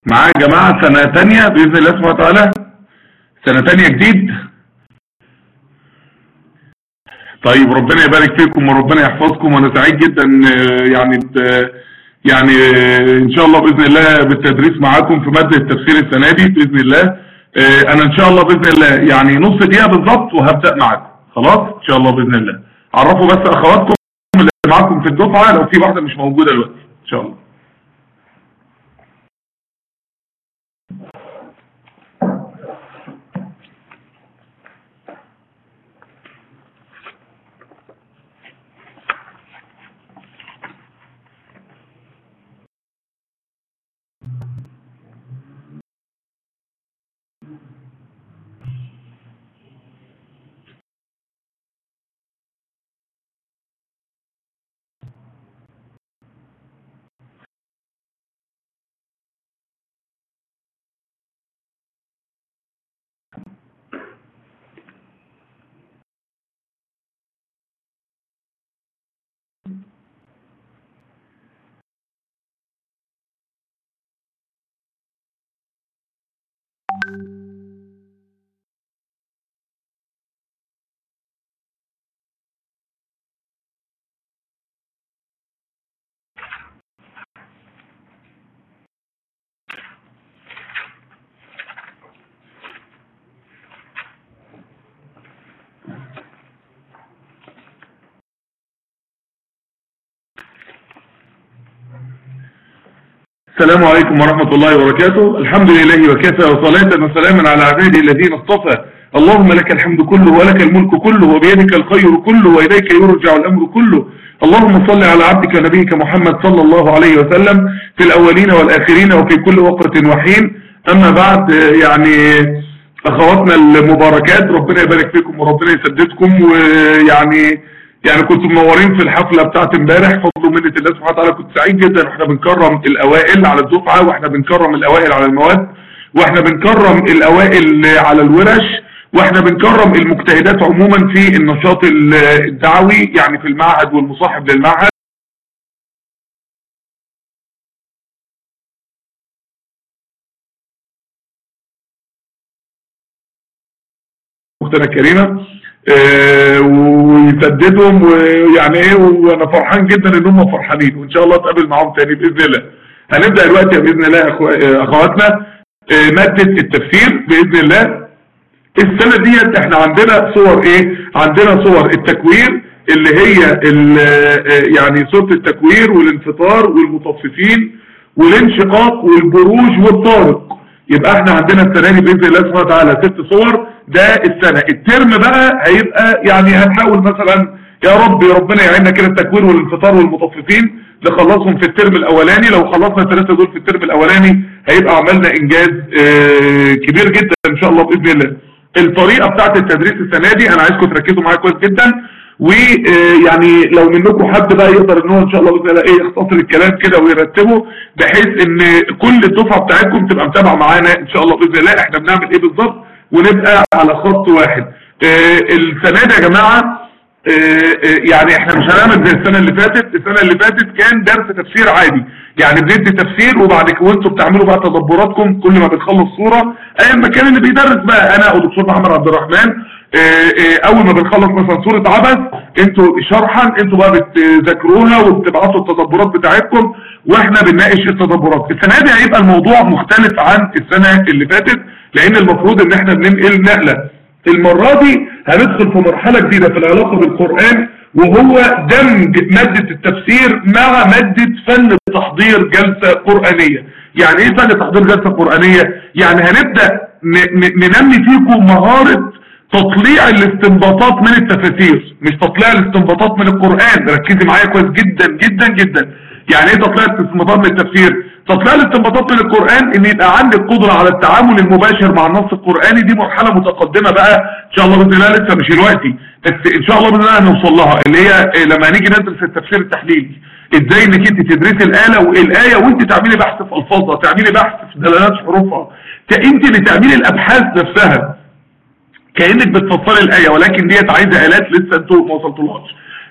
معايا يا جماعة سنة تانية بإذن الله سبحانه وتعالى سنة تانية جديد طيب ربنا يبارك فيكم وربنا يحفظكم وانا سعيد جدا آه، يعني ب- يعني آه، ان شاء الله باذن الله بالتدريس معاكم في ماده التفسير السنه دي باذن الله آه، انا ان شاء الله باذن الله يعني نص دقيقه بالظبط وهبدا معاكم خلاص ان شاء الله باذن الله عرفوا بس اخواتكم اللي معاكم في الدفعه لو في واحده مش موجوده دلوقتي ان شاء الله السلام عليكم ورحمة الله وبركاته الحمد لله وكفى وصلاة وسلاما على عباده الذين اصطفى اللهم لك الحمد كله ولك الملك كله وبيدك الخير كله وإليك يرجع الأمر كله اللهم صل على عبدك ونبيك محمد صلى الله عليه وسلم في الأولين والآخرين وفي كل وقت وحين أما بعد آه، يعني أخواتنا المباركات ربنا يبارك فيكم وربنا يسددكم ويعني يعني كنتوا منورين في الحفلة بتاعت امبارح فضل ومنة الله سبحانه وتعالى كنت سعيد جدا واحنا بنكرم الأوائل على الدفعة واحنا بنكرم الأوائل على المواد واحنا بنكرم الأوائل على الورش واحنا بنكرم المجتهدات عموما في النشاط الدعوي يعني في المعهد والمصاحب للمعهد اختنا الكريمه آه، ويسددهم ويعني ايه وانا فرحان جدا ان هم فرحانين وان شاء الله اتقابل معاهم تاني باذن الله هنبدا دلوقتي باذن الله يا أخو- آه، اخواتنا آه، ماده التفسير باذن الله السنه ديت احنا عندنا صور ايه عندنا صور التكوير اللي هي ال- آه، يعني صوره التكوير والانفطار والمطففين والانشقاق والبروج والطارق يبقى احنا عندنا السنه دي باذن الله سبحانه وتعالى ست صور ده السنه الترم بقى هيبقى يعني هنحاول مثلا يا رب ربنا يعيننا كده التكوير والانفطار والمطففين نخلصهم في الترم الاولاني لو خلصنا الثلاثه دول في الترم الاولاني هيبقى عملنا انجاز اه كبير جدا ان شاء الله باذن الله الطريقه بتاعت التدريس السنه دي انا عايزكم تركزوا معايا كويس جدا ويعني لو منكم حد بقى يقدر ان هو ان شاء الله باذن الله ايه يختصر الكلام كده ويرتبه بحيث ان كل الدفعه بتاعتكم تبقى متابعه معانا ان شاء الله باذن الله احنا بنعمل ايه بالظبط ونبقى على خط واحد آه، السنه دي يا جماعه آه، آه، يعني احنا مش هنعمل زي السنه اللي فاتت السنه اللي فاتت كان درس تفسير عادي يعني بندي تفسير وبعد كده وانتوا بتعملوا بقى تدبراتكم كل ما بنخلص صوره ايا ما كان اللي بيدرس بقى انا او دكتور محمد عبد الرحمن آه، آه، اول ما بنخلص مثلا سوره عبث انتوا شرحا انتوا بقى بتذاكروها وبتبعتوا التدبرات بتاعتكم واحنا بنناقش التدبرات السنه دي هيبقى الموضوع مختلف عن السنه اللي فاتت لان المفروض ان احنا بننقل نقله المرة دي هندخل في مرحلة جديدة في العلاقة بالقرآن وهو دمج مادة التفسير مع مادة فن تحضير جلسة قرآنية يعني ايه فن تحضير جلسة قرآنية يعني هنبدأ ن- ن- ننمي فيكم مهارة تطليع الاستنباطات من التفاسير مش تطليع الاستنباطات من القرآن ركزي معايا كويس جدا جدا جدا يعني ايه تطليع الاستنباطات من التفسير تطليع الاستنباطات من القرآن ان يبقى عندك قدرة على التعامل المباشر مع النص القرآني دي مرحلة متقدمة بقى ان شاء الله بإذن الله لسه مش دلوقتي بس ان شاء الله بإذن الله هنوصل لها اللي هي إيه لما نيجي ندرس التفسير التحليلي ازاي انك انت تدرسي الآلة والآية وانت تعملي بحث في الفاظها تعملي بحث في دلالات حروفها انت اللي تعملي الابحاث نفسها كانك بتفسري الايه ولكن ديت عايزه الات لسه انتوا ما وصلتولهاش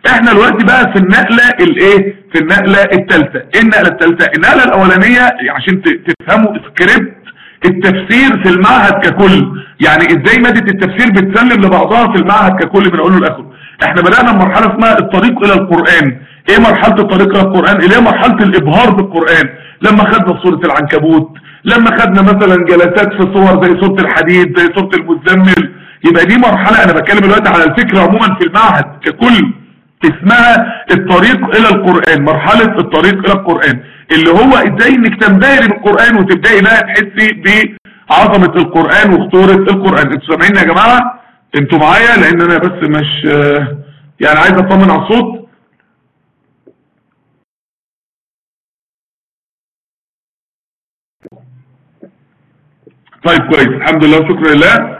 احنا دلوقتي بقى في النقلة الايه في النقلة الثالثة ايه النقلة الثالثة النقلة الاولانية عشان تفهموا سكريبت التفسير في المعهد ككل يعني ازاي مادة التفسير بتسلم لبعضها في المعهد ككل من اوله لاخره احنا بدأنا بمرحلة اسمها الطريق الى القرآن ايه مرحلة الطريق الى القرآن اللي هي مرحلة الابهار بالقرآن لما خدنا سورة العنكبوت لما خدنا مثلا جلسات في صور زي سورة الحديد زي سورة المزمل يبقى دي مرحلة انا بتكلم دلوقتي على الفكرة عموما في المعهد ككل اسمها الطريق الى القرآن مرحلة الطريق الى القرآن اللي هو ازاي انك تنبهري بالقرآن وتبدأي بقى تحسي بعظمة القرآن وخطورة القرآن انتوا سامعين يا جماعة انتوا معايا لان انا بس مش يعني عايز اطمن على الصوت طيب كويس الحمد لله وشكرا لله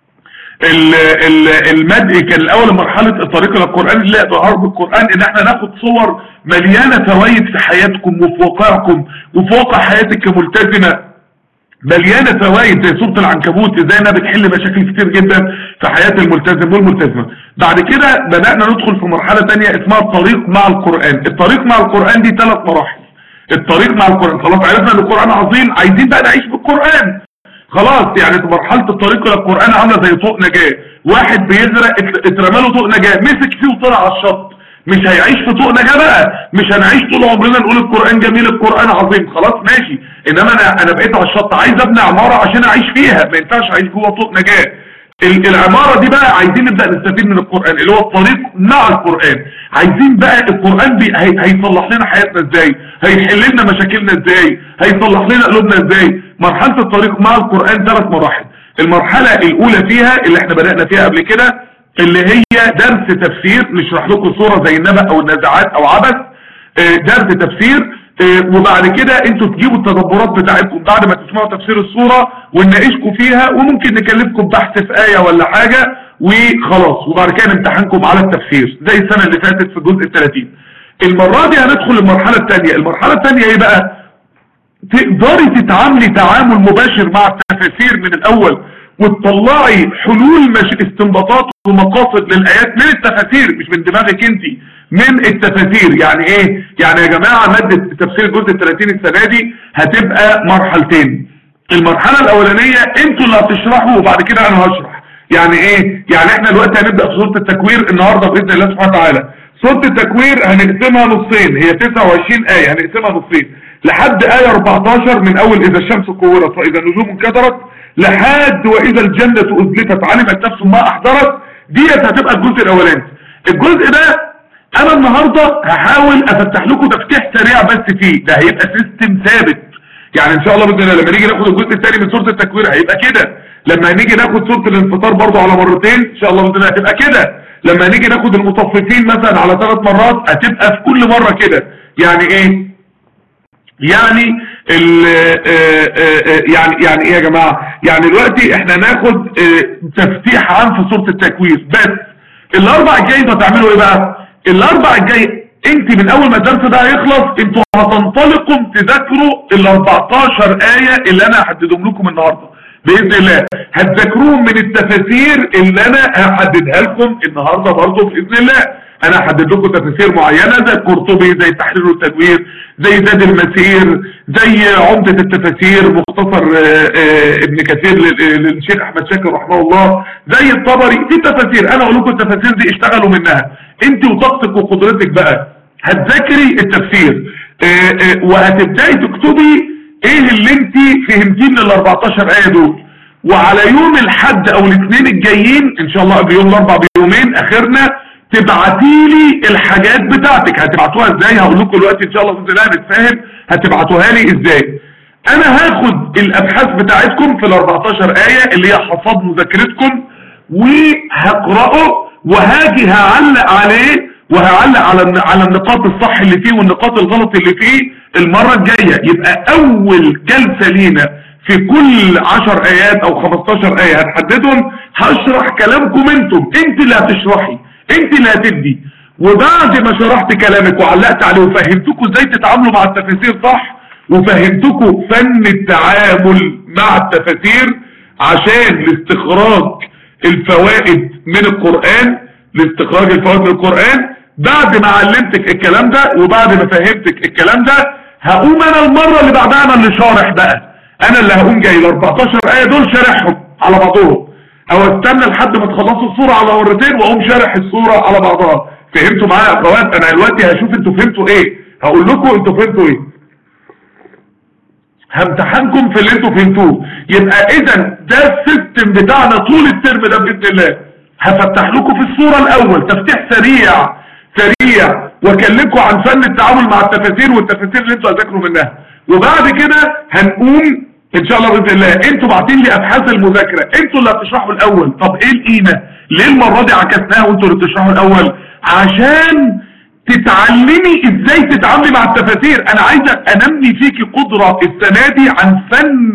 المدء كان الاول مرحلة الطريق الى القرآن اللي ظهر بالقرآن ان احنا ناخد صور مليانة فوائد في حياتكم وفي واقعكم وفي واقع حياتك كملتزمة مليانة فوائد زي سورة العنكبوت ازاي انها بتحل مشاكل كتير جدا في حياة الملتزم والملتزمة بعد كده بدأنا ندخل في مرحلة تانية اسمها الطريق مع القرآن الطريق مع القرآن دي ثلاث مراحل الطريق مع القرآن خلاص عرفنا ان القرآن عظيم عايزين بقى نعيش بالقرآن خلاص يعني في مرحلة الطريق الى القرآن عاملة زي طوق نجاة واحد بيزرق اترمى له طوق نجاة مسك فيه وطلع على الشط مش هيعيش في طوق نجاة بقى مش هنعيش طول عمرنا نقول القرآن جميل القرآن عظيم خلاص ماشي انما انا انا بقيت على الشط عايز ابني عمارة عشان اعيش فيها ما ينفعش اعيش جوه طوق نجاة العمارة دي بقى عايزين نبدأ نستفيد من القرآن اللي هو الطريق مع القرآن عايزين بقى القرآن بي هي هيصلح لنا حياتنا ازاي هيحل لنا مشاكلنا ازاي هيصلح لنا قلوبنا ازاي مرحلة الطريق مع القرآن ثلاث مراحل المرحلة الاولى فيها اللي احنا بدأنا فيها قبل كده اللي هي درس تفسير نشرح لكم صورة زي النبأ او النزعات او عبث درس تفسير وبعد كده انتوا تجيبوا التدبرات بتاعتكم بعد ما تسمعوا تفسير الصورة ونناقشكم فيها وممكن نكلفكم بحث في آية ولا حاجة وخلاص وبعد كده نمتحنكم على التفسير زي السنة اللي فاتت في الجزء الثلاثين المرة دي هندخل المرحلة الثانية المرحلة الثانية ايه بقى تقدري تتعاملي تعامل مباشر مع التفاسير من الاول وتطلعي حلول مش استنباطات ومقاصد للآيات من التفاسير مش من دماغك انت من التفاسير يعني ايه يعني يا جماعة مادة تفسير الجزء الثلاثين السنة دي هتبقى مرحلتين المرحلة الاولانية انتوا اللي هتشرحوا وبعد كده انا هشرح يعني ايه يعني احنا دلوقتي هنبدأ في سورة التكوير النهاردة بإذن الله سبحانه وتعالى سورة التكوير هنقسمها نصين هي 29 آية هنقسمها نصين لحد آية 14 من اول اذا الشمس كورت واذا النجوم انكدرت لحد واذا الجنة ازلفت علمت نفس ما احضرت ديت هتبقى الجزء الاولاني الجزء ده انا النهاردة هحاول افتح لكم تفتيح سريع بس فيه ده هيبقى سيستم ثابت يعني ان شاء الله باذن الله لما نيجي ناخد الجزء الثاني من سورة التكوير هيبقى كده لما نيجي ناخد سورة الانفطار برضو على مرتين ان شاء الله باذن الله هتبقى كده لما نيجي ناخد المطففين مثلا على ثلاث مرات هتبقى في كل مرة كده يعني ايه يعني ال يعني يعني ايه يا جماعة يعني دلوقتي احنا ناخد تفتيح عام في سورة التكوير بس الاربع الجاي هتعملوا ايه بقى الاربع الجاي انت من اول ما الدرس ده هيخلص انتوا هتنطلقوا تذاكروا ال 14 آية اللي انا هحددهم لكم النهاردة بإذن الله هتذاكروهم من التفاسير اللي انا هحددها لكم النهاردة برضه بإذن الله انا هحدد لكم تفاسير معينة زي القرطبي زي التحرير والتدوير زي زاد المسير زي عمدة التفاسير مختصر آآ آآ ابن كثير للشيخ احمد شاكر رحمه الله زي الطبري في تفاسير انا اقول لكم التفاسير دي اشتغلوا منها انت وطاقتك وقدرتك بقى هتذاكري التفسير آآ وهتبداي تكتبي ايه اللي انت فهمتيه من ال 14 ايه دول وعلى يوم الحد او الاثنين الجايين ان شاء الله قبل يوم الاربع بيومين اخرنا تبعتي لي الحاجات بتاعتك هتبعتوها ازاي هقول لكم دلوقتي ان شاء الله باذن الله نتفاهم هتبعتوها لي ازاي انا هاخد الابحاث بتاعتكم في ال 14 ايه اللي هي حصاد مذاكرتكم وهقراه وهاجي هعلق عليه وهعلق على على النقاط الصح اللي فيه والنقاط الغلط اللي فيه المره الجايه يبقى اول جلسه لينا في كل 10 ايات او 15 ايه هنحددهم هشرح كلامكم انتم انت اللي هتشرحي انت اللي هتدي وبعد ما شرحت كلامك وعلقت عليه وفهمتكم ازاي تتعاملوا مع التفاسير صح وفهمتكم فن التعامل مع التفاسير عشان لاستخراج الفوائد من القرآن لاستخراج الفوائد من القرآن بعد ما علمتك الكلام ده وبعد ما فهمتك الكلام ده هقوم انا المرة اللي بعدها انا اللي شارح بقى انا اللي هقوم جاي ال 14 ايه دول شارحهم على بعضهم او استنى لحد ما تخلصوا الصورة على مرتين واقوم شارح الصورة على بعضها فهمتوا معايا يا اخوات انا دلوقتي هشوف انتوا فهمتوا ايه هقول لكم انتوا فهمتوا ايه همتحنكم في اللي انتوا فهمتوه يبقى اذا ده السيستم بتاعنا طول الترم ده باذن الله هفتح لكم في الصورة الاول تفتيح سريع سريع واكلمكم عن فن التعامل مع التفاسير والتفاسير اللي انتوا هتذاكروا منها وبعد كده هنقوم ان شاء الله باذن الله انتوا باعتين لي ابحاث المذاكره انتوا اللي هتشرحوا الاول طب ايه القيمه ليه المره دي عكسناها وانتوا اللي بتشرحوا الاول عشان تتعلمي ازاي تتعاملي مع التفاسير انا عايزك انمي فيكي قدرة السنة دي عن فن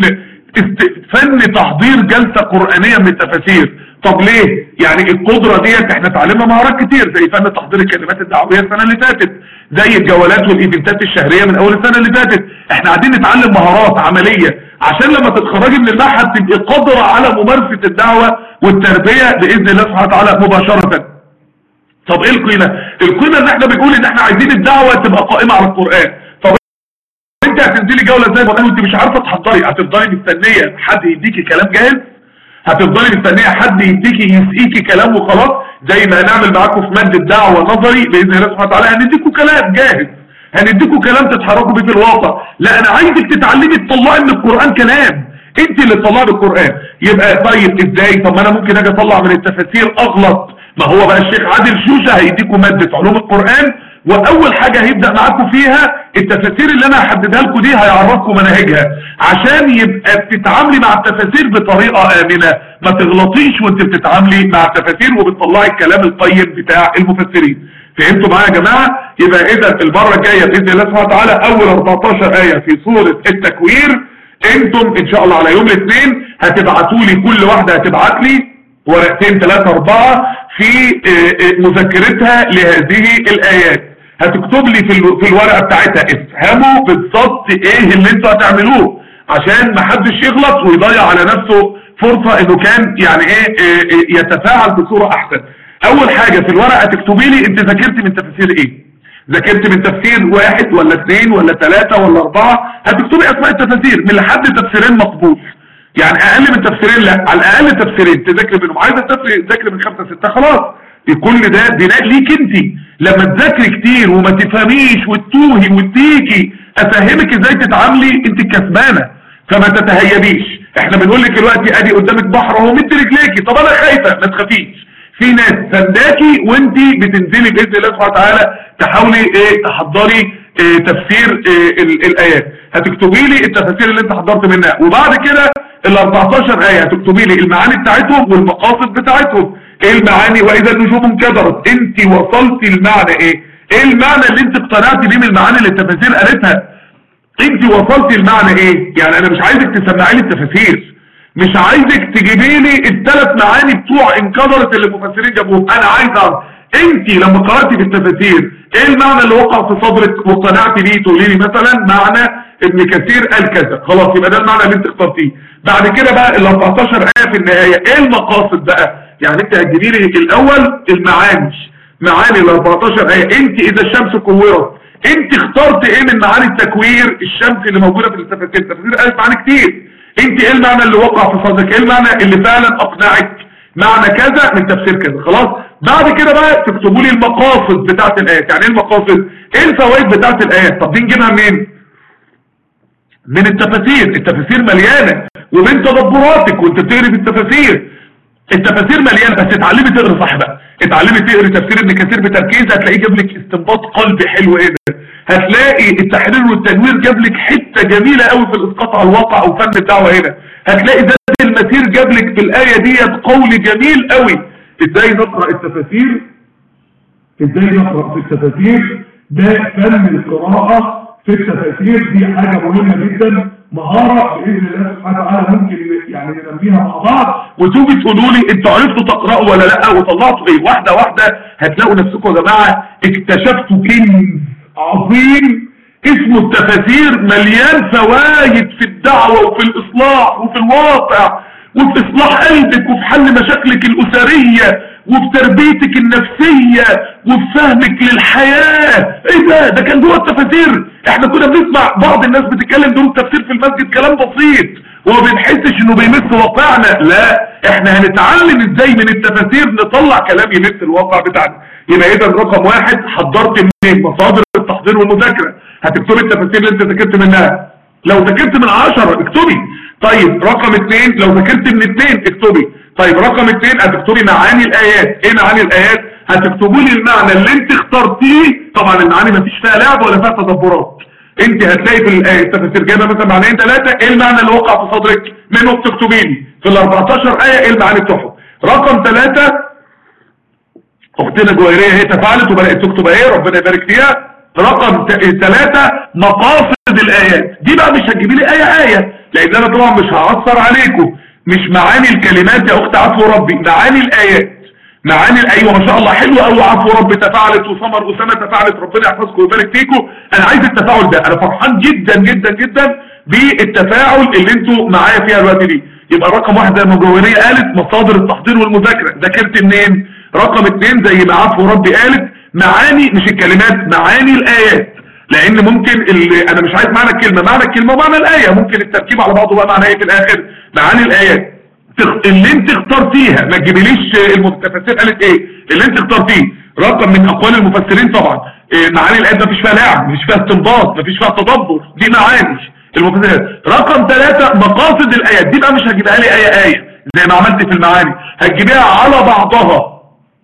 فن تحضير جلسة قرآنية من التفاسير طب ليه يعني القدرة ديت احنا اتعلمنا مهارات كتير زي فن تحضير الكلمات الدعوية السنة اللي فاتت زي الجولات والايفنتات الشهرية من اول السنة اللي فاتت احنا قاعدين نتعلم مهارات عملية عشان لما تتخرجي من المعهد تبقي قادرة على ممارسة الدعوة والتربية بإذن الله سبحانه وتعالى مباشرة طب ايه القيمة القيمة ان احنا بنقول ان احنا عايزين الدعوة تبقى قائمة على القرآن طب انت هتنزلي جولة زي ما وانت مش عارفة تحضري هتفضلي مستنية حد يديكي كلام جاهز هتفضلي مستنية حد يديكي يسقيكي كلام وخلاص زي ما هنعمل معاكم في مادة دعوة نظري بإذن الله سبحانه وتعالى هنديكم كلام جاهز هنديكم كلام تتحركوا بيه في الواقع لا انا عايزك تتعلمي تطلعي من القرآن كلام انت اللي تطلعي بالقرآن يبقى طيب ازاي طب ما انا ممكن اجي اطلع من التفاسير اغلط ما هو بقى الشيخ عادل شوشة هيديكم مادة علوم القرآن واول حاجة هيبدأ معاكم فيها التفاسير اللي انا هحددها لكم دي هيعرفكم مناهجها عشان يبقى بتتعاملي مع التفاسير بطريقة امنة ما تغلطيش وانت بتتعاملي مع التفاسير وبتطلعي الكلام القيم بتاع المفسرين فهمتوا معايا يا جماعة يبقى اذا المرة الجاية باذن الله سبحانه وتعالى اول 14 آية في سورة التكوير انتم ان شاء الله على يوم الاثنين هتبعتوا لي كل واحدة هتبعت لي ورقتين ثلاثة اربعة في مذكرتها لهذه الايات هتكتب لي في في الورقة بتاعتها افهموا بالظبط ايه اللي انتوا هتعملوه عشان ما حدش يغلط ويضيع على نفسه فرصة انه كان يعني ايه يتفاعل بصورة احسن اول حاجة في الورقة تكتبي لي انت ذاكرت من تفسير ايه ذاكرت من تفسير واحد ولا اثنين ولا ثلاثة ولا اربعة هتكتبي اسماء التفاسير من لحد تفسيرين مقبول يعني اقل من تفسيرين لا على الاقل تفسيرين تذاكري منهم عايزه تذاكري من خمسة ستة خلاص كل ده بناء ليك انت لما تذاكري كتير وما تفهميش وتتوهي وتيجي افهمك ازاي تتعاملي انت الكسبانه فما تتهيبيش احنا بنقول لك دلوقتي ادي قدامك بحر اهو مد رجليكي طب انا خايفه ما تخافيش في ناس سنداكي وانت بتنزلي باذن الله سبحانه وتعالى تحاولي ايه تحضري ايه تفسير ايه الايات هتكتبي لي التفاسير اللي انت حضرت منها وبعد كده ال 14 آية هتكتبي لي المعاني بتاعتهم والمقاصد بتاعتهم ايه المعاني واذا النجوم انكدرت انت وصلتي المعنى ايه ايه المعنى اللي انت اقتنعتي بيه من المعاني اللي التفاسير قالتها انت وصلتي المعنى ايه يعني انا مش عايزك تسمعي لي التفاسير مش عايزك تجيبي لي الثلاث معاني بتوع انكدرت اللي المفسرين جابوهم انا عايز اعرف انت لما قرأتي في التفاسير ايه المعنى اللي وقع في صدرك واقتنعتي بيه تقولي لي مثلا معنى ابن كثير قال كذا خلاص يبقى ده المعنى اللي انت اخترتيه بعد كده بقى ال 14 آية في النهاية ايه المقاصد بقى يعني انت هتجيبي لي الاول المعاني معاني ال 14 آية انت اذا الشمس كورت انت اخترت ايه من معاني التكوير الشمس اللي موجودة في التفاسير التفاسير قالت معاني كتير انت ايه المعنى اللي وقع في صدرك ايه المعنى اللي فعلا اقنعك معنى كذا من تفسير كذا خلاص بعد كده بقى تكتبوا لي المقاصد بتاعت الايات يعني ايه المقاصد ايه الفوائد بتاعت الايات طب دي نجيبها منين من التفاسير التفاسير مليانة ومن تدبراتك وانت بتقري في التفاسير التفاسير مليانة بس اتعلمي تقري صح بقى اتعلمي تقري تفسير ابن كثير بتركيز هتلاقيه جاب لك استنباط قلبي حلو ايه ده هتلاقي التحرير والتنوير جاب لك حته جميله قوي في الاسقاط على الواقع او فن الدعوه هنا هتلاقي زاد المسير جاب لك في الايه ديت قول جميل قوي ازاي نقرا التفاسير ازاي نقرا في التفاسير ده فن القراءه في التفاسير دي حاجة مهمة جدا مهارة بإذن الله سبحانه وتعالى ممكن يعني ننميها مع بعض وتوجي تقولوا لي انتوا عرفتوا تقرأوا ولا لا وطلعتوا ايه واحدة واحدة هتلاقوا نفسكم يا جماعة اكتشفتوا كنز عظيم اسمه التفاسير مليان فوائد في الدعوة وفي الإصلاح وفي الواقع وفي إصلاح قلبك وفي حل مشاكلك الأسرية وفي تربيتك النفسية وفي فهمك للحياة ايه ده ده كان جوه التفاسير احنا كنا بنسمع بعض الناس بتتكلم دون التفسير في المسجد كلام بسيط وما بنحسش انه بيمس واقعنا لا احنا هنتعلم ازاي من التفاسير نطلع كلام يمس الواقع بتاعنا يبقى اذا رقم واحد حضرت منين مصادر التحضير والمذاكره هتكتبي التفاسير اللي انت ذاكرت منها لو ذاكرت من عشرة اكتبي طيب رقم اتنين لو ذاكرت من اتنين اكتبي طيب رقم اتنين هتكتبي معاني الايات ايه معاني الايات هتكتبوا لي المعنى اللي انت اخترتيه طبعا المعاني ما فيش فيها لعب ولا فيها تدبرات انت هتلاقي في التفاسير جايبه مثلا معنيين ثلاثه ايه المعنى اللي وقع في صدرك منه بتكتبي لي في ال 14 ايه ايه المعاني بتوعهم رقم ثلاثة اختنا جويريه هي تفاعلت وبدات تكتب ايه ربنا يبارك فيها رقم ثلاثة مقاصد الايات دي بقى مش هتجيبي لي ايه ايه لان انا طبعا مش هعصر عليكم مش معاني الكلمات يا اخت عفو ربي معاني الايات معاني ايوه ما شاء الله حلوه قوي عفو ربي تفاعلت وسمر اسامه تفاعلت ربنا يحفظكم ويبارك فيكم انا عايز التفاعل ده انا فرحان جدا جدا جدا بالتفاعل اللي انتوا معايا فيها الوقت دي يبقى رقم واحد زي ما جوهريه قالت مصادر التحضير والمذاكره ذاكرت منين رقم اتنين زي ما عفو ربي قالت معاني مش الكلمات معاني الايات لان ممكن اللي انا مش عايز معنى الكلمه معنى الكلمه ومعنى الايه ممكن التركيب على بعضه بقى معنى ايه في الاخر معاني الايات اللي انت اخترتيها ما تجيبليش المتفسر قالت ايه اللي انت اخترتيه رقم من اقوال المفسرين طبعا إيه معاني الايات ما فيش فيها لعب ما فيش فيها استنباط ما فيش فيها تدبر دي معاني المفسرين رقم ثلاثة مقاصد الايات دي بقى مش هتجيبها لي ايه ايه زي ما عملت في المعاني هتجيبها على بعضها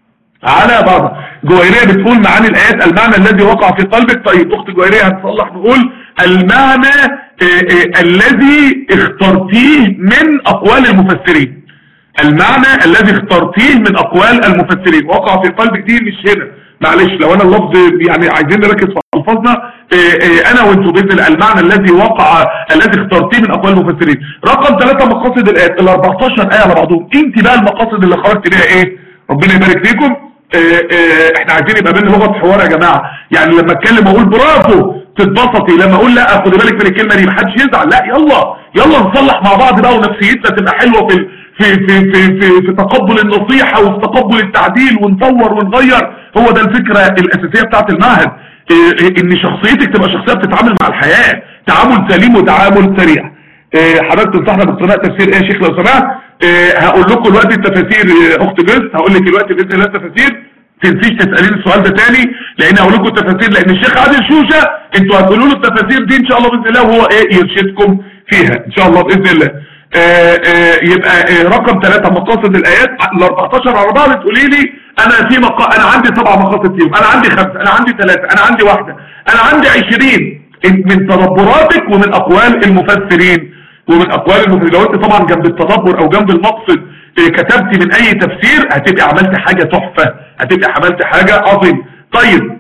على بعض جويرية بتقول معاني الآيات المعنى الذي وقع في قلبك طيب أخت جويرية هتصلح نقول المعنى آآ آآ الذي اخترتيه من أقوال المفسرين المعنى الذي اخترتيه من أقوال المفسرين وقع في قلبك دي مش هنا معلش لو أنا اللفظ يعني عايزين نركز في ألفاظنا أنا وانتوا بإذن الله المعنى الذي وقع الذي اخترتيه من أقوال المفسرين رقم ثلاثة مقاصد الآيات ال 14 آية على بعضهم أنت بقى المقاصد اللي خرجت بيها إيه ربنا يبارك فيكم اه اه احنا عايزين يبقى بينا لغه حوار يا جماعه يعني لما اتكلم اقول برافو تتبسطي لما اقول لا خدي بالك من الكلمه دي محدش يزعل لا يلا يلا نصلح مع بعض بقى ونفسيتنا تبقى حلوه في في في في في, في تقبل النصيحه وفي تقبل التعديل ونطور ونغير هو ده الفكره الاساسيه بتاعت المعهد اه ان شخصيتك تبقى شخصيه بتتعامل مع الحياه تعامل سليم وتعامل سريع حضرتك تنصحنا باقتناء تفسير ايه يا شيخ لو سمحت هقول لكم دلوقتي التفاسير اخت جوز هقول لك دلوقتي باذن الله التفاسير تنسيش تساليني السؤال ده تاني لان هقول لكم التفاسير لان الشيخ عادل شوشه انتوا هتقولوا له التفاسير دي ان شاء الله باذن الله وهو ايه يرشدكم فيها ان شاء الله باذن الله آآ آآ يبقى آآ رقم ثلاثة مقاصد الايات ال 14 على بعض تقولي لي انا في مقا... انا عندي سبع مقاصد فيهم انا عندي خمسه انا عندي ثلاثه انا عندي واحده انا عندي 20 من تدبراتك ومن اقوال المفسرين ومن اقوال المفسرين لو انت طبعا جنب التدبر او جنب المقصد كتبت من اي تفسير هتبقى عملت حاجة تحفة هتبقى عملت حاجة عظيم طيب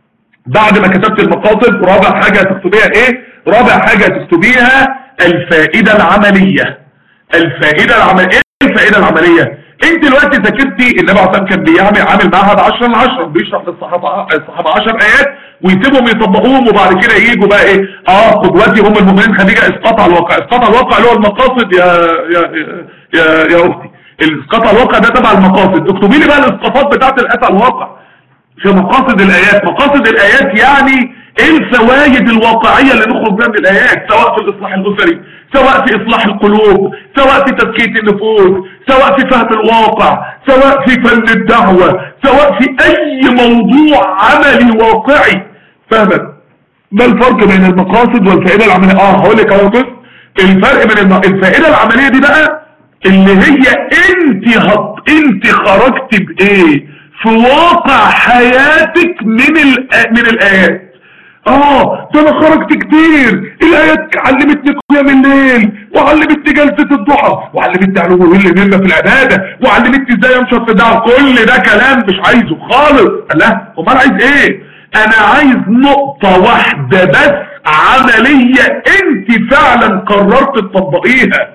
بعد ما كتبت المقاصد رابع حاجة هتكتبيها ايه رابع حاجة هتكتبيها الفائدة العملية الفائدة العملية ايه الفائدة العملية انت دلوقتي ذاكرتي النبي عليه الصلاه كان بيعمل عامل معهد 10 ل 10 بيشرح للصحابه الصحابه 10 ايات ويسيبهم يطبقوهم وبعد كده ييجوا بقى ايه اه قدوتي هم المؤمنين خديجه اسقاط على الواقع اسقاط على الواقع اللي هو المقاصد يا يا يا, يا اختي الاسقاط على الواقع ده تبع المقاصد اكتبي لي بقى الاسقاطات بتاعت الاسقاط على الواقع في مقاصد الايات مقاصد الايات يعني ايه الفوائد الواقعيه اللي نخرج بها من الايات سواء في الاصلاح الاسري سواء في اصلاح القلوب سواء في تزكيه النفوس سواء في فهم الواقع سواء في فن الدعوه سواء في اي موضوع عملي واقعي فاهمه ما الفرق بين المقاصد والفائده العمليه اه هقول لك اهو الفرق بين الم... الفائده العمليه دي بقى اللي هي انت هط... انت خرجت بايه في واقع حياتك من ال... من الايات اه ده انا خرجت كتير الايات علمتني قيام الليل وعلمتني جلسة الضحى وعلمتني علوم اللي نلنا في العبادة وعلمتني ازاي امشي في الدعوة كل ده كلام مش عايزه خالص لا امال عايز ايه انا عايز نقطة واحدة بس عملية انت فعلا قررت تطبقيها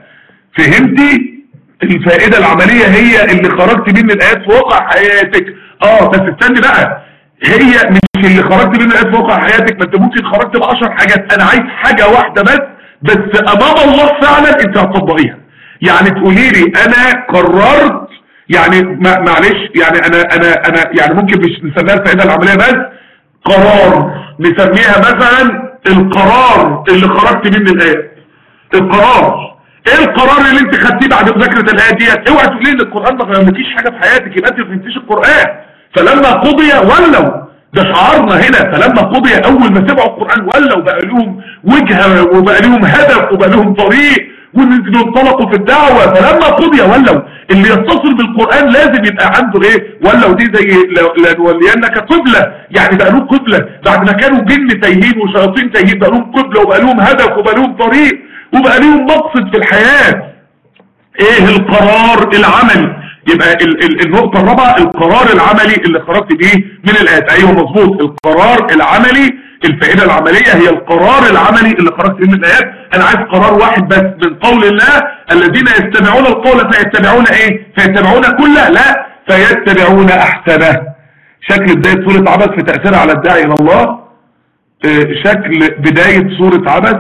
فهمتي الفائدة العملية هي اللي خرجت بيه من الايات في واقع حياتك اه بس استني بقى هي مش اللي خرجت بيه من الايات في واقع حياتك ما انت ممكن خرجت بعشر حاجات انا عايز حاجة واحدة بس بس امام الله فعلا انت هتطبقيها يعني تقولي لي انا قررت يعني معلش يعني انا انا انا يعني ممكن مش نسميها الفائده العمليه بس قرار نسميها مثلا القرار اللي خرجت منه الايه القرار ايه القرار اللي انت خدتيه بعد مذاكره الايه ديت اوعى تقولي ان القران ما غيرلكيش حاجه في حياتك يبقى انت ما فهمتيش القران فلما قضي ولوا ده شعارنا هنا فلما قضي اول ما سمعوا القران ولوا بقى لهم وجهه وبقى لهم هدف وبقى لهم طريق ونزلوا انطلقوا في الدعوة فلما قضي ولوا اللي يتصل بالقرآن لازم يبقى عنده ايه ولوا دي زي لنولينك قبلة يعني بقى لهم قبلة بعد ما كانوا جن تايهين وشياطين تايهين بقى لهم قبلة وبقى لهم هدف وبقى لهم طريق وبقى لهم مقصد في الحياة ايه القرار العملي يبقى ال ال النقطة الرابعة القرار العملي اللي خرجت بيه من الآيات ايوه مظبوط القرار العملي الفائدة العملية هي القرار العملي اللي خرجت من الآيات أنا عايز قرار واحد بس من قول الله الذين يستمعون القول فيتبعون إيه فيتبعون كله لا فيتبعون أحسنه شكل بداية سورة عبس في تأثيرها على الداعي إلى الله آه، شكل بداية سورة عبس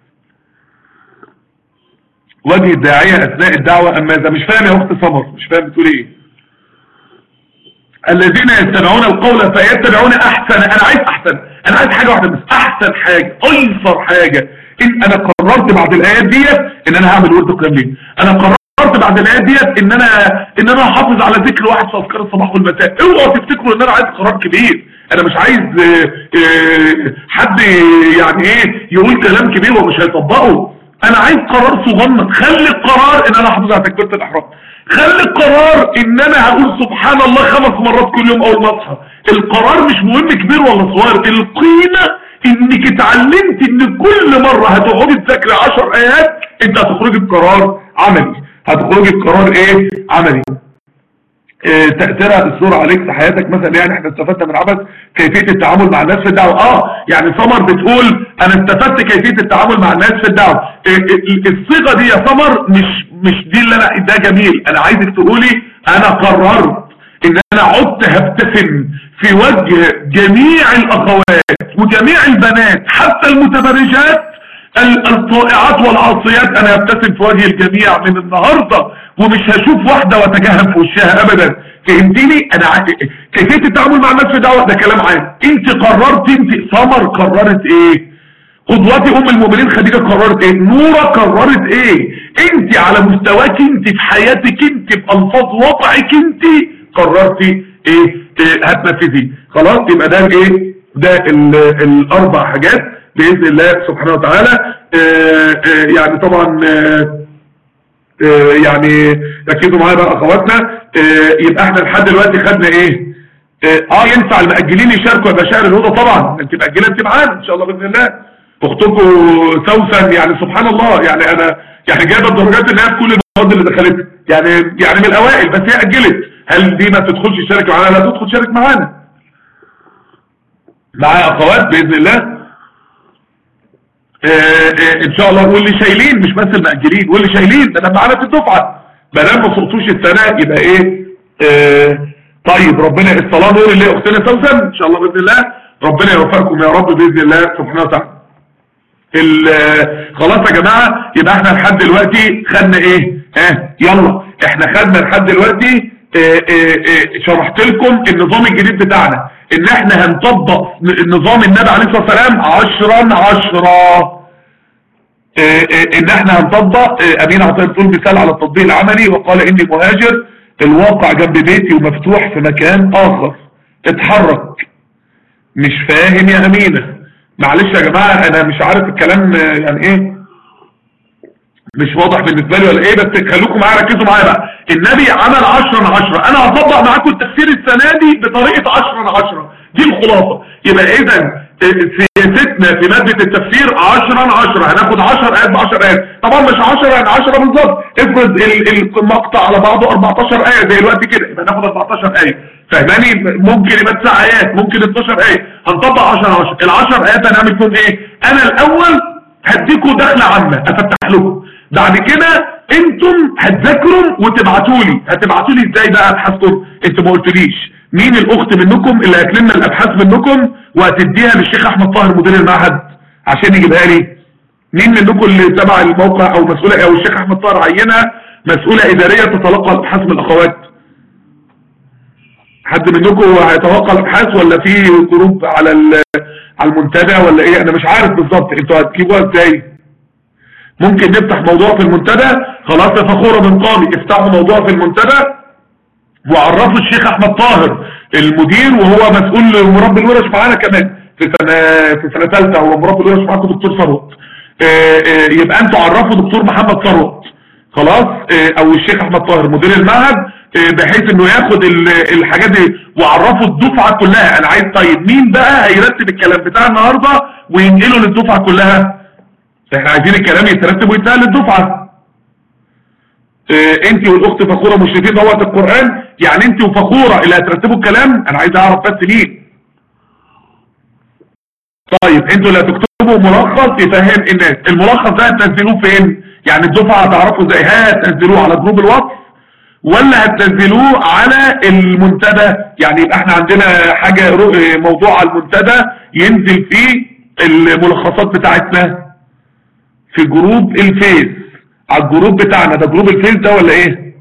وجه الداعية أثناء الدعوة أما إذا مش فاهم يا أخت سمر مش فاهم بتقول إيه الذين يستمعون القول فيتبعون احسن انا عايز احسن انا عايز حاجة واحدة بس احسن حاجة ايسر حاجة إن انا قررت بعد الايات ديت ان انا هعمل ورد قيام انا قررت بعد الايات ديت ان انا ان انا احافظ على ذكر واحد في اذكار الصباح والمساء اوعوا تفتكروا ان انا عايز قرار كبير انا مش عايز آه، آه، حد يعني ايه يقول كلام كبير ومش هيطبقه انا عايز قرار صغنن خلي القرار ان انا احافظ على تكبيره الاحرام خلي القرار ان انا هقول سبحان الله خمس مرات كل يوم اول ما اصحى القرار مش مهم كبير ولا صغير القيمة انك اتعلمت ان كل مرة هتقعدي تذاكري 10 ايات انت هتخرجي بقرار عملي هتخرجي بقرار ايه عملي اه تأثيرها الصورة عليك في حياتك مثلا يعني احنا استفدنا من عبث كيفية التعامل مع الناس في الدعوة اه يعني سمر بتقول انا استفدت كيفية التعامل مع الناس في الدعوة اه الصيغة دي يا سمر مش مش دي اللي انا ده جميل انا عايزك تقولي انا قررت ان انا عدت هبتسم في وجه جميع الاخوات وجميع البنات حتى المتبرجات الطائعات والعاصيات انا هبتسم في وجه الجميع من النهاردة ومش هشوف واحدة واتجهم في وشها ابدا فهمتني انا ع... كيفية التعامل مع الناس في دعوة ده كلام عام انت قررت انت سمر قررت ايه قدوتي ام المؤمنين خديجة قررت ايه نورة قررت ايه انت على مستواك انت في حياتك انت بألفاظ وضعك انت قررتي ايه, إيه هتنفذي خلاص يبقى ده ايه ده الاربع حاجات باذن الله سبحانه وتعالى آه آه يعني طبعا آه يعني ركزوا معايا بقى اخواتنا يبقى احنا لحد دلوقتي خدنا ايه اه ينفع المأجلين يشاركوا يا بشائر الهدى طبعا انت مأجله انت معانا ان شاء الله باذن الله اختكم سوسن يعني سبحان الله يعني انا يعني جايبه الدرجات اللي هي في كل المواد اللي دخلتها يعني يعني من الاوائل بس هي اجلت هل دي ما تدخلش تشارك معانا لا تدخل تشارك معانا معايا اخوات باذن الله آآ آآ ان شاء الله واللي شايلين مش بس المأجلين واللي شايلين ده انا معانا في الدفعه ما دام ما صرتوش السنه يبقى ايه طيب ربنا الصلاه نور اللي اختنا سوسن ان شاء الله باذن الله ربنا يوفقكم يا رب باذن الله سبحانه وتعالى خلاص يا جماعة يبقى احنا لحد دلوقتي خدنا ايه اه يلا احنا خدنا لحد دلوقتي اه اه اه شرحت لكم النظام الجديد بتاعنا ان احنا هنطبق نظام النبي عليه الصلاة والسلام عشرا عشرا ان احنا هنطبق امين عطيه بتقول مثال على التطبيق العملي وقال اني مهاجر الواقع جنب بيتي ومفتوح في مكان اخر اتحرك مش فاهم يا امينه معلش يا جماعة انا مش عارف الكلام يعني ايه مش واضح بالنسبة لي ولا ايه بس خلوكم معايا ركزوا معايا بقى النبي عمل عشرا عشرا انا هطبق معاكم التفسير السنة دي بطريقة عشرا عشرا دي الخلاصة يبقى اذا سياستنا في مادة التفسير عشرا عشرا هناخد 10 ايات ب 10 ايات طبعا مش 10 يعني 10 بالظبط افرض المقطع على بعضه 14 ايه زي الوقت كده يبقى ناخد 14 ايه فاهماني ممكن يبقى 9 ايات ممكن 12 ايه هنطبق 10 10 ال 10 ايات هنعمل فيهم ايه انا الاول هديكم دخله عامه افتح لكم بعد كده انتم هتذاكروا وتبعتوا لي هتبعتوا لي ازاي بقى ابحاثكم انت ما قلتليش مين الاخت منكم اللي هتلم الابحاث منكم وهتديها للشيخ احمد طاهر مدير المعهد عشان يجيبها لي مين منكم اللي تبع الموقع او مسؤولة او الشيخ احمد طاهر عينها مسؤولة ادارية تتلقى الابحاث من الاخوات حد منكم هيتوقع الابحاث ولا في جروب على على المنتدى ولا ايه انا مش عارف بالظبط انتوا هتجيبوها ازاي ممكن نفتح موضوع في المنتدى خلاص يا فخوره من قامي افتحوا موضوع في المنتدى وعرفوا الشيخ احمد طاهر المدير وهو مسؤول مربي الورش معانا كمان في سنه في سنه ثالثه هو مربي الورش معاكم دكتور ثروت يبقى انتوا عرفوا دكتور محمد ثروت خلاص او الشيخ احمد طاهر مدير المعهد بحيث انه ياخد الحاجات دي وعرفوا الدفعه كلها انا عايز طيب مين بقى هيرتب الكلام بتاع النهارده وينقله للدفعه كلها احنا عايزين الكلام يترتب ويتنقل للدفعه انت والاخت فخوره مشرفين دوت القران يعني انت وفخوره اللي هترتبوا الكلام انا عايز اعرف بس مين طيب انتوا اللي هتكتبوا ملخص يفهم الناس الملخص ده هتنزلوه فين يعني الدفعه هتعرفوا ازاي هتنزلوه على جروب الواتس ولا هتنزلوه على المنتدى يعني يبقى احنا عندنا حاجه موضوع على المنتدى ينزل فيه الملخصات بتاعتنا في جروب الفيس على الجروب بتاعنا ده جروب الفيس ده ولا ايه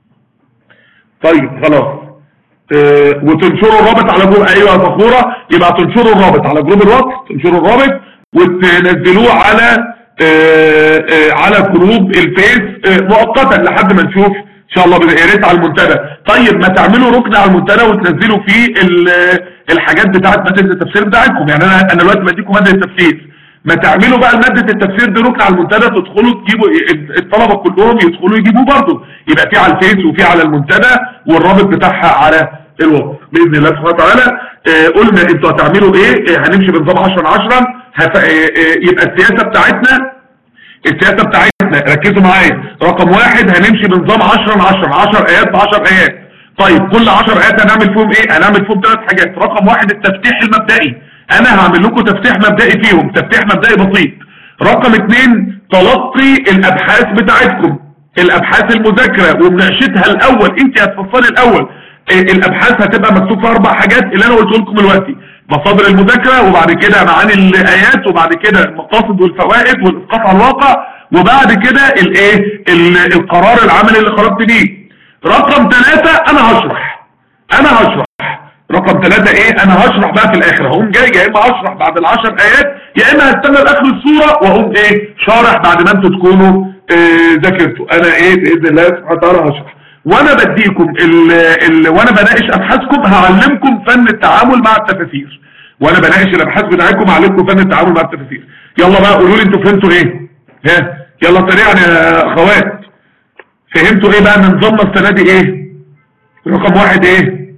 طيب خلاص اه وتنشروا الرابط على جروب ايوه يا فخوره يبقى تنشروا الرابط على جروب الواتس تنشروا الرابط وتنزلوه على اه اه على جروب الفيس مؤقتا لحد ما نشوف ان شاء الله يا ريت على المنتدى طيب ما تعملوا ركن على المنتدى وتنزلوا فيه الحاجات بتاعت ماده التفسير بتاعتكم يعني انا انا دلوقتي بديكم ماده التفسير ما تعملوا بقى مادة التفسير دي ركن على المنتدى تدخلوا تجيبوا الطلبة كلهم يدخلوا يجيبوه برضه يبقى في على الفيس وفي على المنتدى والرابط بتاعها على الواتس باذن الله سبحانه وتعالى آه قلنا انتوا هتعملوا ايه آه هنمشي بنظام 10 10 هف... آه يبقى السياسة بتاعتنا السياسة بتاعتنا ركزوا معايا رقم واحد هنمشي بنظام 10 10 10 ايات ب 10 ايات طيب كل 10 ايات هنعمل فيهم ايه هنعمل فيهم ثلاث حاجات رقم واحد التفتيح المبدئي انا هعمل لكم تفتيح مبدئي فيهم تفتيح مبدئي بسيط رقم اتنين تلقي الابحاث بتاعتكم الابحاث المذاكرة ومناقشتها الاول انت هتفصلي الاول الابحاث هتبقى مكتوب فيها اربع حاجات اللي انا قلت لكم دلوقتي مصادر المذاكرة وبعد كده معاني الايات وبعد كده المقاصد والفوائد والاسقاط على الواقع وبعد كده الايه القرار العملي اللي خرجت بيه رقم ثلاثة انا هشرح انا هشرح رقم ثلاثة ايه انا هشرح بقى في الاخر هقوم جاي يا اما هشرح بعد العشر ايات يا اما هستنى لاخر الصورة واقوم ايه شارح بعد ما انتوا تكونوا اه ذاكرتوا انا ايه باذن الله سبحانه وتعالى هشرح وانا بديكم ال ال وانا بناقش ابحاثكم هعلمكم فن التعامل مع التفاسير وانا بناقش الابحاث بتاعتكم هعلمكم فن التعامل مع التفاسير يلا بقى قولوا لي انتوا فهمتوا ايه ها يلا سريعا يا اخوات فهمتوا ايه بقى ان نظامنا السنه دي ايه رقم واحد ايه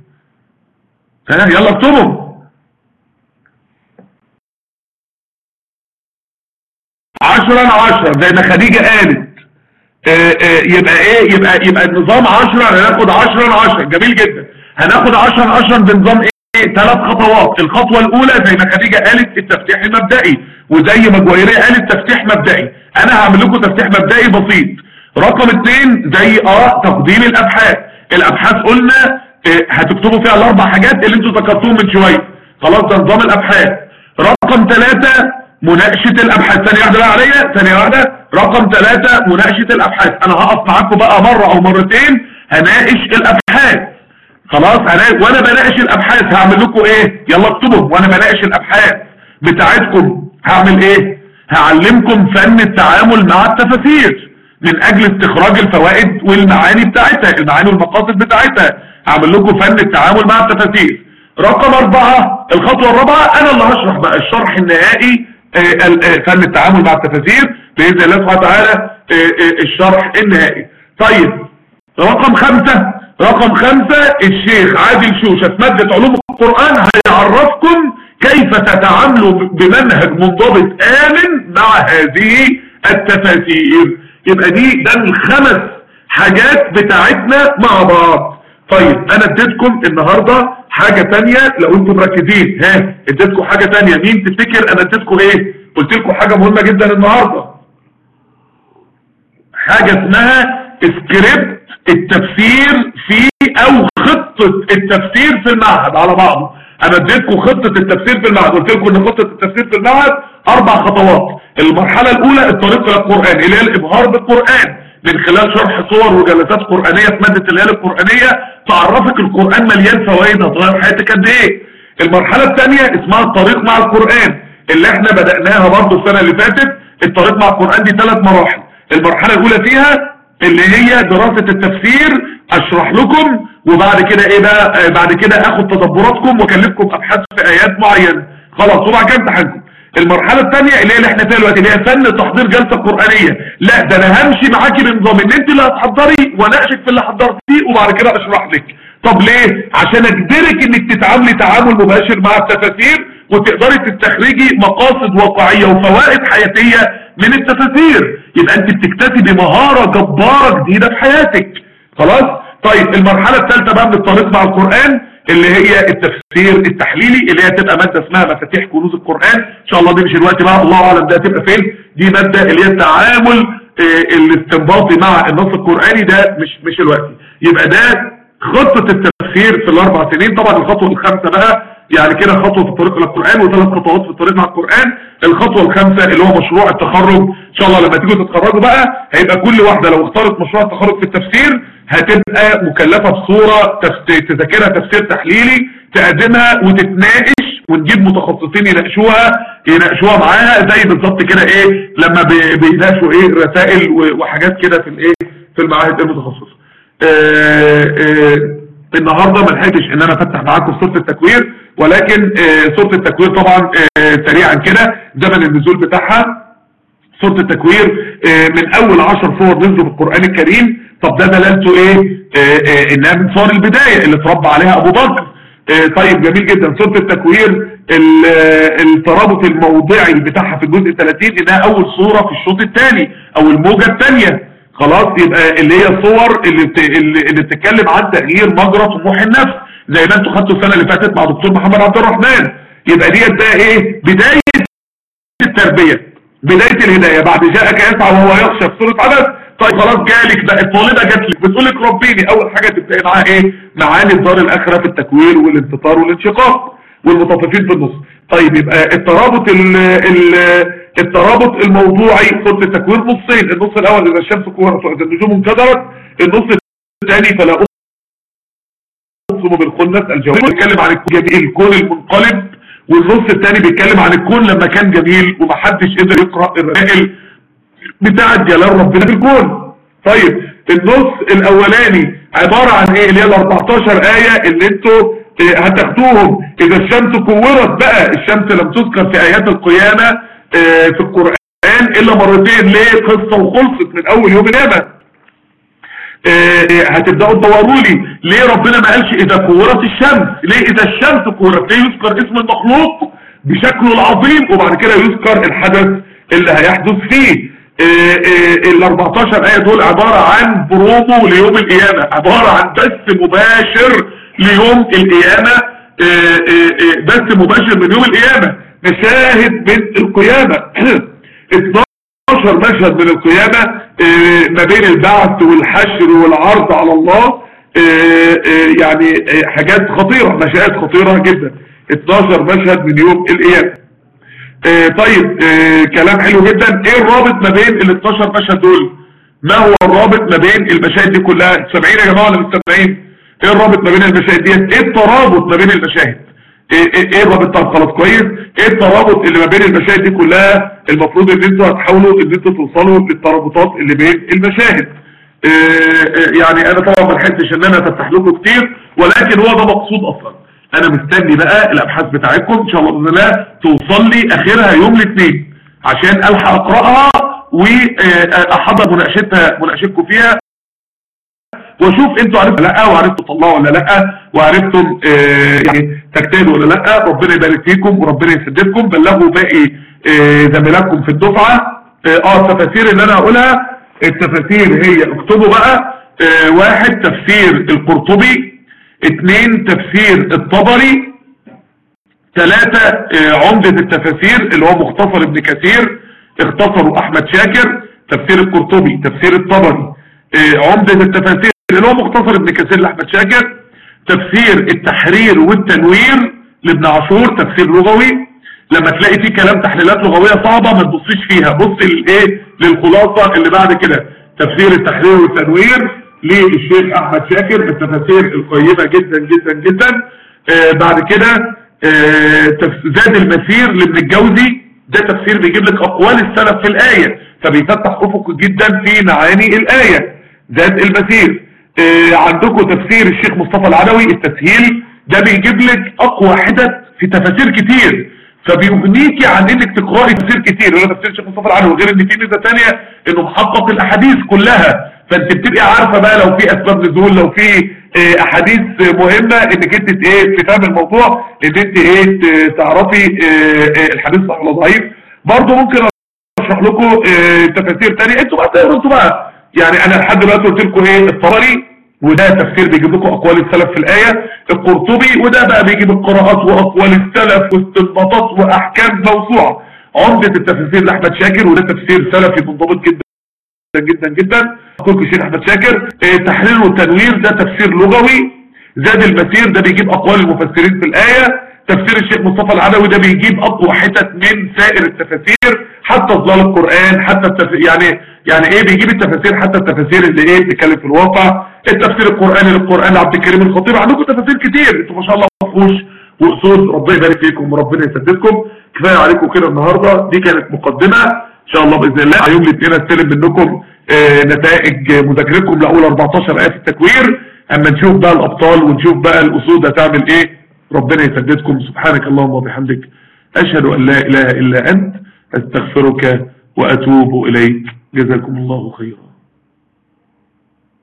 ها يلا اكتبوا عشرة عشرة زي ما خديجة قالت اه اه يبقى ايه يبقى يبقى النظام عشرة هناخد عشرة عشرة جميل جدا هناخد عشرة عشرة بنظام ايه ثلاث خطوات الخطوة الاولى زي ما خديجة قالت التفتيح المبدئي وزي ما جويرية قالت تفتيح مبدئي انا هعمل لكم تفتيح مبدئي بسيط رقم اثنين زي اه تقديم الابحاث الابحاث قلنا اه هتكتبوا فيها الاربع حاجات اللي انتوا ذكرتوهم من شوية خلاص ده نظام الابحاث رقم ثلاثة مناقشة الابحاث ثانية واحدة بقى عليا ثانية واحدة رقم ثلاثة مناقشة الابحاث انا هقف معاكم بقى مرة او مرتين هناقش الابحاث خلاص هناقش وانا بناقش الابحاث هعمل لكم ايه يلا اكتبوا وانا بناقش الابحاث بتاعتكم هعمل ايه هعلمكم فن التعامل مع التفاسير من اجل استخراج الفوائد والمعاني بتاعتها المعاني والمقاصد بتاعتها هعمل لكم فن التعامل مع التفاسير رقم اربعة الخطوة الرابعة انا اللي هشرح بقى الشرح النهائي فن التعامل مع التفاسير بإذن الله سبحانه وتعالى الشرح النهائي طيب رقم خمسة رقم خمسة الشيخ عادل شوشة في مادة علوم القرآن هيعرفكم كيف تتعاملوا بمنهج منضبط آمن مع هذه التفاسير يبقى دي ده الخمس حاجات بتاعتنا مع بعض طيب انا اديتكم النهاردة حاجة تانية لو انتم مركزين ها اديتكم حاجة تانية مين تفتكر انا اديتكم ايه قلت لكم حاجة مهمة جدا النهاردة حاجة اسمها سكريبت التفسير في او خطة التفسير في المعهد على بعضه انا اديتكم خطة التفسير في المعهد قلت لكم ان خطة التفسير في المعهد اربع خطوات المرحلة الاولى الطريق الى القرآن اللي هي الابهار بالقرآن من خلال شرح صور وجلسات قرآنية في مادة الليالي القرآنية تعرفك القرآن مليان فوائد هتغير حياتك قد ايه المرحلة الثانية اسمها الطريق مع القرآن اللي احنا بدأناها برضه السنة اللي فاتت الطريق مع القرآن دي ثلاث مراحل المرحلة الاولى فيها اللي هي دراسة التفسير اشرح لكم وبعد كده ايه بقى بعد كده اخد تدبراتكم واكلفكم ابحاث في ايات معينة خلاص وبعد كده امتحانكم المرحلة الثانية اللي هي اللي احنا فيها دلوقتي اللي هي فن تحضير جلسة قرآنية لا ده انا همشي معاكي بنظام ان انت اللي هتحضري واناقشك في اللي حضرتيه وبعد كده اشرح لك طب ليه عشان اجبرك انك تتعاملي تعامل مباشر مع التفاسير وتقدري تستخرجي مقاصد واقعية وفوائد حياتية من التفاسير يبقى انت بتكتسبي مهارة جبارة جديدة في حياتك خلاص طيب المرحلة الثالثة بقى من الطريق مع القرآن اللي هي التفسير التحليلي اللي هي تبقى مادة اسمها مفاتيح كنوز القرآن ان شاء الله دي مش الوقت بقى الله اعلم ده هتبقى فين دي مادة اللي هي التعامل اه الاستنباطي مع النص القرآني ده مش مش الوقت يبقى ده خطة التفسير في الاربع سنين طبعا الخطوة الخامسة بقى يعني كده خطوة في الطريق الى القرآن وثلاث خطوات في الطريق مع القرآن الخطوة الخامسة اللي هو مشروع التخرج ان شاء الله لما تيجوا تتخرجوا بقى هيبقى كل واحدة لو اختارت مشروع التخرج في التفسير هتبقى مكلفة بصورة تذاكرها تفسير تحليلي تقدمها وتتناقش ونجيب متخصصين يناقشوها يناقشوها معاها زي بالظبط كده ايه لما بيناقشوا ايه رسائل وحاجات كده في الايه في المعاهد المتخصصه آه آه النهاردة ما لحقتش ان انا افتح معاكم صورة التكوير ولكن آه صورة التكوير طبعا سريعا كده زمن النزول بتاعها صورة التكوير من اول عشر صور نزلوا في القرآن الكريم طب ده دلالته ايه انها من صور البداية اللي اتربى عليها ابو بكر طيب جميل جدا صورة التكوير الترابط الموضعي بتاعها في الجزء 30 انها اول صورة في الشوط الثاني او الموجة الثانية خلاص يبقى اللي هي الصور اللي بت... اللي بتتكلم عن تغيير مجرى طموح النفس زي ما انتوا خدتوا السنه اللي فاتت مع دكتور محمد عبد الرحمن يبقى ديت بقى ايه بدايه التربيه بدايه الهدايه بعد جاءك يسعى وهو يخشى في سوره عبس طيب خلاص جالك بقى الطالبه جات لك بتقول لك ربيني اول حاجه تبداي معاها ايه معاني الدار الاخره في التكوير والانتصار والانشقاق والمطففين في النص طيب يبقى الترابط ال ال الترابط الموضوعي صورة التكوير نصين النص الاول اذا الشمس كورت واذا النجوم انكدرت النص الثاني فلا اقسم بالخنس الجواب بيتكلم عن الكون المنقلب والنص الثاني بيتكلم عن الكون لما كان جميل ومحدش قدر يقرا الرسائل بتاعه جلال ربنا في الكون طيب النص الاولاني عبارة عن ايه اللي هي ال 14 آية اللي انتوا هتاخدوهم اذا الشمس كورت بقى الشمس لم تذكر في ايات القيامة في القرآن الا مرتين ليه قصة وخلصت من اول يوم نامت هتبدأوا تدوروا لي ليه ربنا ما قالش اذا كورت الشمس ليه اذا الشمس كورت ليه يذكر اسم المخلوق بشكله العظيم وبعد كده يذكر الحدث اللي هيحدث فيه ال 14 آية دول عبارة عن برومو ليوم القيامة عبارة عن بث مباشر ليوم القيامة بث مباشر من يوم القيامة مشاهد من القيامة 12 مشهد من القيامة ما بين البعث والحشر والعرض على الله يعني حاجات خطيرة مشاهد خطيرة جدا 12 مشهد من يوم القيامة آه طيب آه كلام حلو جدا ايه الرابط ما بين ال 12 مشهد دول ما هو الرابط ما بين المشاهد دي كلها سامعين يا جماعه ولا مش سامعين ايه الرابط ما بين المشاهد ديت ايه الترابط ما بين المشاهد ايه, إيه, إيه الرابط طب خلاص كويس ايه الترابط اللي ما بين المشاهد دي كلها المفروض ان انتوا هتحاولوا ان انتوا توصلوا للترابطات اللي بين المشاهد آه يعني انا طبعا ما لحقتش ان انا افتح لكم كتير ولكن هو ده مقصود اصلا انا مستني بقى الابحاث بتاعتكم ان شاء الله باذن الله توصل لي اخرها يوم الاثنين عشان الحق اقراها واحضر مناقشتها مناقشتكم فيها واشوف انتوا عرفتوا لا وعرفتوا تطلعوا ولا لا وعرفتم اه يعني تجتهدوا ولا لا ربنا يبارك فيكم وربنا يسددكم بلغوا باقي اه زميلاتكم في الدفعه اه التفاسير اللي انا هقولها التفاسير هي اكتبوا بقى اه واحد تفسير القرطبي اثنين تفسير الطبري ثلاثة عمدة التفاسير اللي هو مختصر ابن كثير اختصروا احمد شاكر تفسير القرطبي تفسير الطبري عمدة التفاسير اللي هو مختصر ابن كثير لاحمد شاكر تفسير التحرير والتنوير لابن عاشور تفسير لغوي لما تلاقي فيه كلام تحليلات لغوية صعبة ما تبصيش فيها بص للايه للخلاصة اللي بعد كده تفسير التحرير والتنوير للشيخ احمد شاكر من التفاسير القيمة جدا جدا جدا آه بعد كده آه زاد المسير لابن الجوزي ده تفسير بيجيب لك اقوال السلف في الاية فبيفتح افق جدا في معاني الاية زاد المسير آه عندكم تفسير الشيخ مصطفى العدوي التسهيل ده بيجيب لك اقوى حدث في تفاسير كتير فبيغنيكي عن انك تقرأي تفسير كتير ولا تفسير الشيخ مصطفى العدوي غير ان في ميزه ثانيه انه محقق الاحاديث كلها فانت بتبقي عارفه بقى لو في اسباب نزول لو في اه احاديث مهمه انك انت ايه تفهم الموضوع ان انت ايه تعرفي اه الحديث صح ولا ضعيف برضه ممكن اشرح لكم اه تفاسير ثانيه انتوا بقى تقروا انتوا بقى يعني انا لحد دلوقتي قلت لكم ايه الطبري وده تفسير بيجيب لكم اقوال السلف في الايه القرطبي وده بقى بيجيب القراءات واقوال السلف واستنباطات واحكام موسوعه عمده التفسير لاحمد شاكر وده تفسير سلفي منضبط جدا جدا جدا اقول الشيخ احمد شاكر التحرير والتنوير ده تفسير لغوي زاد المسير ده بيجيب اقوال المفسرين في الايه تفسير الشيخ مصطفى العدوي ده بيجيب اقوى حتت من سائر التفاسير حتى ظلال القرآن حتى التفسير يعني يعني ايه بيجيب التفاسير حتى التفاسير اللي ايه بتتكلم في الواقع التفسير القرآني للقرآن لعبد الكريم الخطيب عندكم تفاسير كتير انتوا ما شاء الله مفهوش واسود ربنا يبارك فيكم وربنا يسددكم كفايه عليكم كده النهارده دي كانت مقدمه ان شاء الله باذن الله يوم الاثنين استلم منكم آه نتائج مذاكرتكم لاول 14 ايه في التكوير اما نشوف بقى الابطال ونشوف بقى الاسود هتعمل ايه ربنا يسددكم سبحانك اللهم وبحمدك اشهد ان لا اله الا انت استغفرك واتوب اليك جزاكم الله خيرا